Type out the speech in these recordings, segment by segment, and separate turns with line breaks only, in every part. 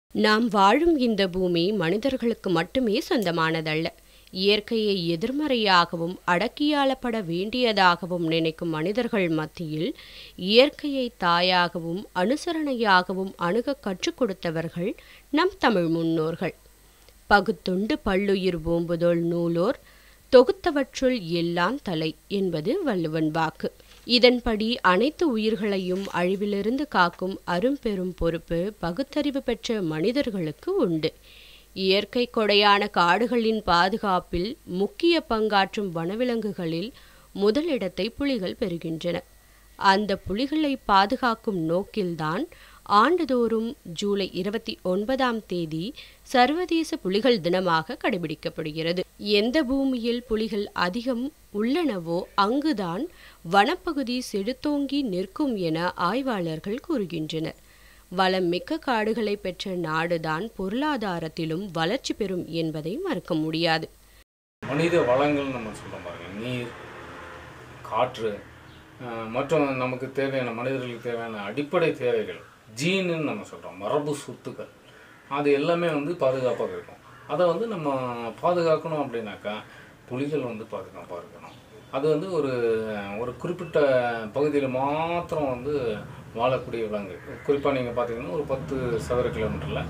நாம் வாழும் இந்த பூமி மனிதர்களுக்கு மட்டுமே சொந்தமானதல்ல இயற்கையை எதிர்மறையாகவும் அடக்கியாளப்பட வேண்டியதாகவும் நினைக்கும் மனிதர்கள் மத்தியில் இயற்கையை தாயாகவும் அனுசரணையாகவும் அணுகக் கற்றுக் கொடுத்தவர்கள் நம் தமிழ் முன்னோர்கள் பகுத்துண்டு பல்லுயிர் ஓம்புதோள் நூலோர் தொகுத்தவற்றுள் எல்லாம் தலை என்பது வள்ளுவன் வாக்கு இதன்படி அனைத்து உயிர்களையும் அழிவிலிருந்து காக்கும் அரும்பெரும் பொறுப்பு பகுத்தறிவு பெற்ற மனிதர்களுக்கு உண்டு இயற்கை கொடையான காடுகளின் பாதுகாப்பில் முக்கிய பங்காற்றும் வனவிலங்குகளில் முதலிடத்தை புலிகள் பெறுகின்றன அந்த புலிகளை பாதுகாக்கும் நோக்கில்தான் ஆண்டுதோறும் ஜூலை இருபத்தி ஒன்பதாம் தேதி சர்வதேச புலிகள் தினமாக கடைபிடிக்கப்படுகிறது எந்த பூமியில் புலிகள் அதிகம் உள்ளனவோ அங்குதான் வனப்பகுதி செடுத்தோங்கி நிற்கும் என ஆய்வாளர்கள் கூறுகின்றனர் வளம் மிக்க காடுகளை பெற்ற நாடுதான் பொருளாதாரத்திலும் வளர்ச்சி பெறும் என்பதை மறுக்க முடியாது
மனித வளங்கள் நம்ம சொல்கிறோம் பாருங்க நீர் காற்று அஹ், மற்றும் நமக்கு தேவையான மனிதர்களுக்கு தேவையான அடிப்படை தேவைகள் ஜீனுன்னு நம்ம சொல்கிறோம் மரபு சொத்துக்கள் அது எல்லாமே வந்து பாதுகாப்பாக இருக்கும் அதை வந்து நம்ம பாதுகாக்கணும் அப்படின்னாக்கா புலிகள் வந்து பாதுகாப்பாக இருக்கணும் அது வந்து ஒரு ஒரு குறிப்பிட்ட பகுதியில் மாத்திரம் வந்து வாழக்கூடிய விலங்கு குறிப்பாக நீங்கள் பார்த்தீங்கன்னா ஒரு பத்து சதுர கிலோமீட்டரில்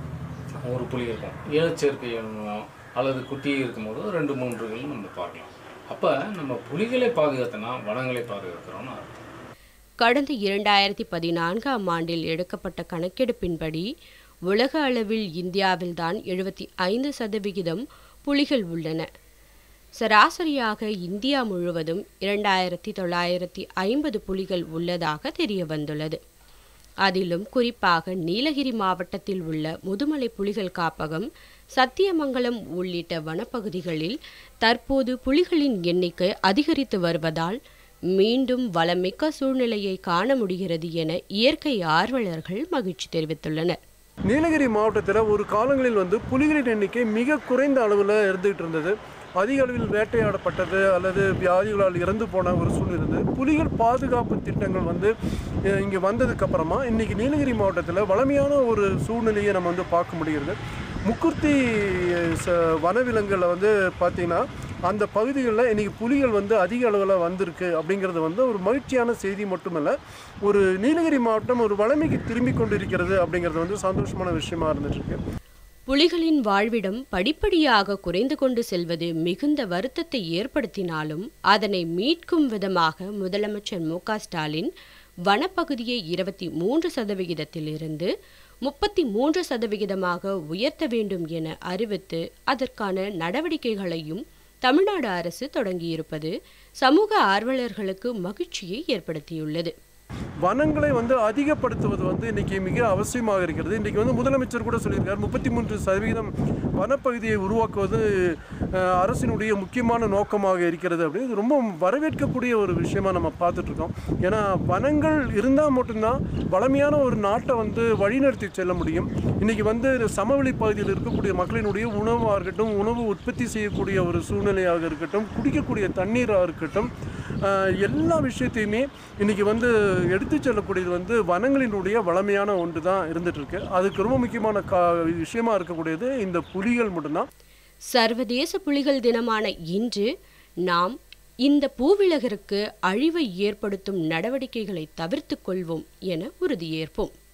ஒரு புலி இருக்கும் இனச்சேர்க்கை அல்லது குட்டி இருக்கும்போது ரெண்டு மூன்றுகள் நம்ம பார்க்கலாம் அப்போ நம்ம புலிகளை பாதுகாத்தனா வனங்களை பாதுகாக்கிறோம்னு அர்த்தம்
கடந்த இரண்டாயிரத்தி பதினான்காம் ஆண்டில் எடுக்கப்பட்ட கணக்கெடுப்பின்படி உலக அளவில் இந்தியாவில்தான் எழுபத்தி ஐந்து சதவிகிதம் புலிகள் உள்ளன சராசரியாக இந்தியா முழுவதும் இரண்டாயிரத்தி தொள்ளாயிரத்தி ஐம்பது புலிகள் உள்ளதாக தெரிய வந்துள்ளது அதிலும் குறிப்பாக நீலகிரி மாவட்டத்தில் உள்ள முதுமலை புலிகள் காப்பகம் சத்தியமங்கலம் உள்ளிட்ட வனப்பகுதிகளில் தற்போது புலிகளின் எண்ணிக்கை அதிகரித்து வருவதால் மீண்டும் வளமிக்க சூழ்நிலையை காண முடிகிறது என இயற்கை ஆர்வலர்கள் மகிழ்ச்சி தெரிவித்துள்ளனர்
நீலகிரி மாவட்டத்தில் ஒரு காலங்களில் வந்து புலிகளின் எண்ணிக்கை மிக குறைந்த அளவில் இருந்துகிட்டு இருந்தது அதிக அளவில் வேட்டையாடப்பட்டது அல்லது வியாதிகளால் இறந்து போன ஒரு சூழ்நிலை இருந்தது புலிகள் பாதுகாப்பு திட்டங்கள் வந்து அஹ், இங்கே வந்ததுக்கு அப்புறமா இன்னைக்கு நீலகிரி மாவட்டத்தில் வளமையான ஒரு சூழ்நிலையை நம்ம வந்து பார்க்க முடிகிறது முக்குர்த்தி அஹ், ச வனவிலங்குகளில் வந்து பார்த்திங்கன்னா அந்த பகுதிகளில் இன்றைக்கி புலிகள் வந்து அதிக அளவில் வந்திருக்கு அப்படிங்கிறது வந்து ஒரு மகிழ்ச்சியான செய்தி மட்டுமல்ல ஒரு நீலகிரி மாவட்டம் ஒரு வளமைக்கு திரும்பி கொண்டு இருக்கிறது அப்படிங்கிறது வந்து சந்தோஷமான விஷயமா இருந்துட்டு இருக்கு
புலிகளின் வாழ்விடம் படிப்படியாக குறைந்து கொண்டு செல்வது மிகுந்த வருத்தத்தை ஏற்படுத்தினாலும் அதனை மீட்கும் விதமாக முதலமைச்சர் மு க ஸ்டாலின் வனப்பகுதியை இருபத்தி மூன்று சதவிகிதத்திலிருந்து முப்பத்தி மூன்று சதவிகிதமாக உயர்த்த வேண்டும் என அறிவித்து அதற்கான நடவடிக்கைகளையும் தமிழ்நாடு அரசு தொடங்கியிருப்பது சமூக ஆர்வலர்களுக்கு மகிழ்ச்சியை ஏற்படுத்தியுள்ளது
வனங்களை வந்து அதிகப்படுத்துவது வந்து இன்னைக்கு மிக அவசியமாக இருக்கிறது இன்னைக்கு வந்து முதலமைச்சர் கூட சொல்லியிருக்கார் முப்பத்தி மூன்று சதவிகிதம் வனப்பகுதியை உருவாக்குவது அஹ், அரசினுடைய முக்கியமான நோக்கமாக இருக்கிறது அப்படின்னு இது ரொம்ப வரவேற்கக்கூடிய ஒரு விஷயமா நம்ம பார்த்துட்டு இருக்கோம் ஏன்னா வனங்கள் இருந்தால் மட்டும்தான் வளமையான ஒரு நாட்டை வந்து வழிநடத்தி செல்ல முடியும் இன்னைக்கு வந்து சமவெளி பகுதியில் இருக்கக்கூடிய மக்களினுடைய உணவாக இருக்கட்டும் உணவு உற்பத்தி செய்யக்கூடிய ஒரு சூழ்நிலையாக இருக்கட்டும் குடிக்கக்கூடிய தண்ணீராக இருக்கட்டும் ஆஹ் எல்லா விஷயத்தையுமே இன்னைக்கு வந்து எடுத்து செல்லக்கூடியது வந்து வனங்களினுடைய வளமையான ஒன்று தான் இருந்துட்டு இருக்கு அதுக்கு ரொம்ப முக்கியமான கா விஷயமா இருக்கக்கூடியது இந்த புலிகள் மட்டும்தான்
சர்வதேச புலிகள் தினமான இன்று நாம் இந்த பூவிலகிற்கு அழிவை ஏற்படுத்தும் நடவடிக்கைகளை தவிர்த்துக் கொள்வோம் என உறுதியேற்போம்